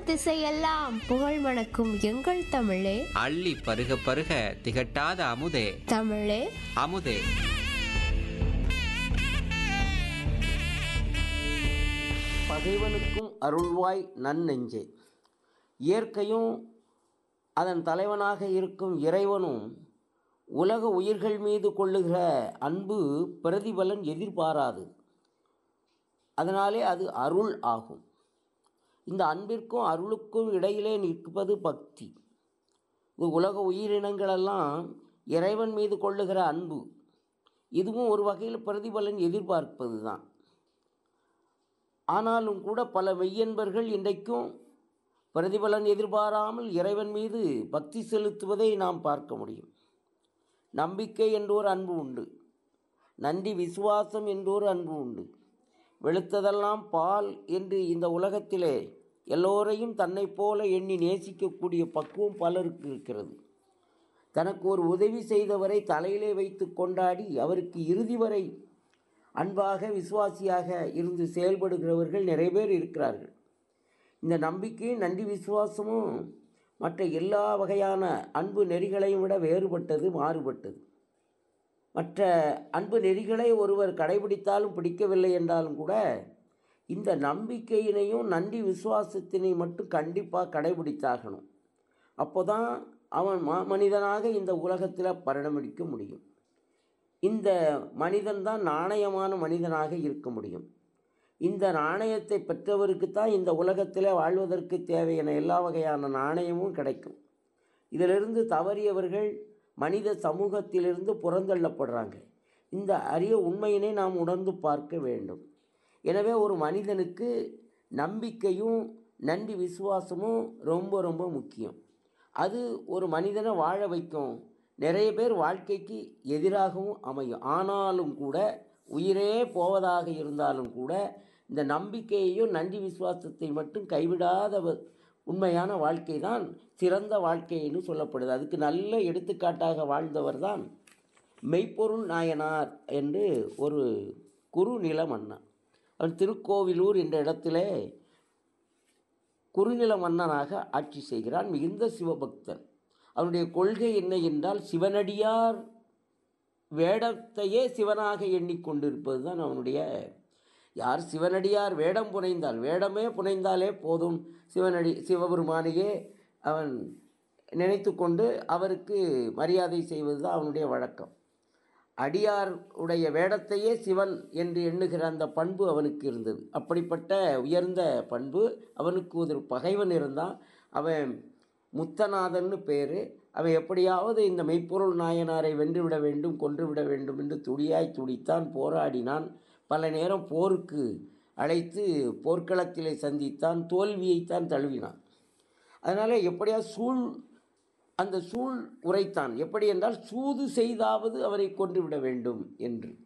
திசையெல்லாம் புகழ் மணக்கும் எங்கள் தமிழே அள்ளி பருக பருக திகட்டாத அமுதே தமிழே அமுதே பகைவனுக்கும் அருள்வாய் நன்னெஞ்சே இயற்கையும் அதன் தலைவனாக இருக்கும் இறைவனும் உலக உயிர்கள் மீது கொள்ளுகிற அன்பு பிரதிபலன் எதிர்பாராது அதனாலே அது அருள் ஆகும் இந்த அன்பிற்கும் அருளுக்கும் இடையிலே நிற்பது பக்தி இது உலக உயிரினங்களெல்லாம் இறைவன் மீது கொள்ளுகிற அன்பு இதுவும் ஒரு வகையில் பிரதிபலன் எதிர்பார்ப்பது தான் ஆனாலும் கூட பல மெய்யன்பர்கள் இன்றைக்கும் பிரதிபலன் எதிர்பாராமல் இறைவன் மீது பக்தி செலுத்துவதை நாம் பார்க்க முடியும் நம்பிக்கை என்றொரு அன்பு உண்டு நன்றி விசுவாசம் என்றொரு அன்பு உண்டு வெளுத்ததெல்லாம் பால் என்று இந்த உலகத்திலே எல்லோரையும் தன்னைப் போல எண்ணி நேசிக்கக்கூடிய பக்குவம் பலருக்கு இருக்கிறது தனக்கு ஒரு உதவி செய்தவரை தலையிலே வைத்து கொண்டாடி அவருக்கு இறுதி வரை அன்பாக விசுவாசியாக இருந்து செயல்படுகிறவர்கள் நிறைய பேர் இருக்கிறார்கள் இந்த நம்பிக்கையும் நன்றி விசுவாசமும் மற்ற எல்லா வகையான அன்பு நெறிகளையும் விட வேறுபட்டது மாறுபட்டது மற்ற அன்பு நெறிகளை ஒருவர் கடைபிடித்தாலும் பிடிக்கவில்லை என்றாலும் கூட இந்த நம்பிக்கையினையும் நன்றி விசுவாசத்தினை மட்டும் கண்டிப்பாக கடைபிடித்தாகணும் அப்போ தான் அவன் மா மனிதனாக இந்த உலகத்தில் பரிணமிக்க முடியும் இந்த மனிதன்தான் நாணயமான மனிதனாக இருக்க முடியும் இந்த நாணயத்தை பெற்றவருக்கு தான் இந்த உலகத்தில் வாழ்வதற்கு தேவையான எல்லா வகையான நாணயமும் கிடைக்கும் இதிலிருந்து தவறியவர்கள் மனித சமூகத்திலிருந்து புறந்தள்ளப்படுறாங்க இந்த அரிய உண்மையினை நாம் உணர்ந்து பார்க்க வேண்டும் எனவே ஒரு மனிதனுக்கு நம்பிக்கையும் நன்றி விசுவாசமும் ரொம்ப ரொம்ப முக்கியம் அது ஒரு மனிதனை வாழ வைக்கும் நிறைய பேர் வாழ்க்கைக்கு எதிராகவும் அமையும் ஆனாலும் கூட உயிரே போவதாக இருந்தாலும் கூட இந்த நம்பிக்கையையும் நன்றி விசுவாசத்தை மட்டும் கைவிடாத வ- உண்மையான வாழ்க்கை தான் சிறந்த வாழ்க்கைன்னு சொல்லப்படுது அதுக்கு நல்ல எடுத்துக்காட்டாக வாழ்ந்தவர் தான் மெய்ப்பொருள் நாயனார் என்று ஒரு குறுநில மன்னன் அவர் திருக்கோவிலூர் என்ற இடத்திலே குறுநில மன்னனாக ஆட்சி செய்கிறான் மிகுந்த சிவபக்தன் அவனுடைய கொள்கை என்ன என்றால் சிவனடியார் வேடத்தையே சிவனாக எண்ணிக்கொண்டிருப்பது தான் அவனுடைய யார் சிவனடியார் வேடம் புனைந்தால் வேடமே புனைந்தாலே போதும் சிவனடி சிவபெருமானையே அவன் நினைத்து கொண்டு அவருக்கு மரியாதை செய்வது தான் அவனுடைய வழக்கம் அடியார் உடைய வேடத்தையே சிவன் என்று எண்ணுகிற அந்த பண்பு அவனுக்கு இருந்தது அப்படிப்பட்ட உயர்ந்த பண்பு அவனுக்கு ஒரு பகைவன் இருந்தான் அவன் முத்தநாதன்னு பேர் அவன் எப்படியாவது இந்த மெய்ப்பொருள் நாயனாரை வென்றுவிட வேண்டும் கொன்றுவிட வேண்டும் என்று துடியாய் துடித்தான் போராடினான் பல நேரம் போருக்கு அழைத்து போர்க்களத்திலே சந்தித்தான் தோல்வியைத்தான் தழுவினான் அதனால் எப்படியா சூழ் அந்த சூழ் உரைத்தான் எப்படி என்றால் சூது செய்தாவது அவரை கொன்றுவிட வேண்டும் என்று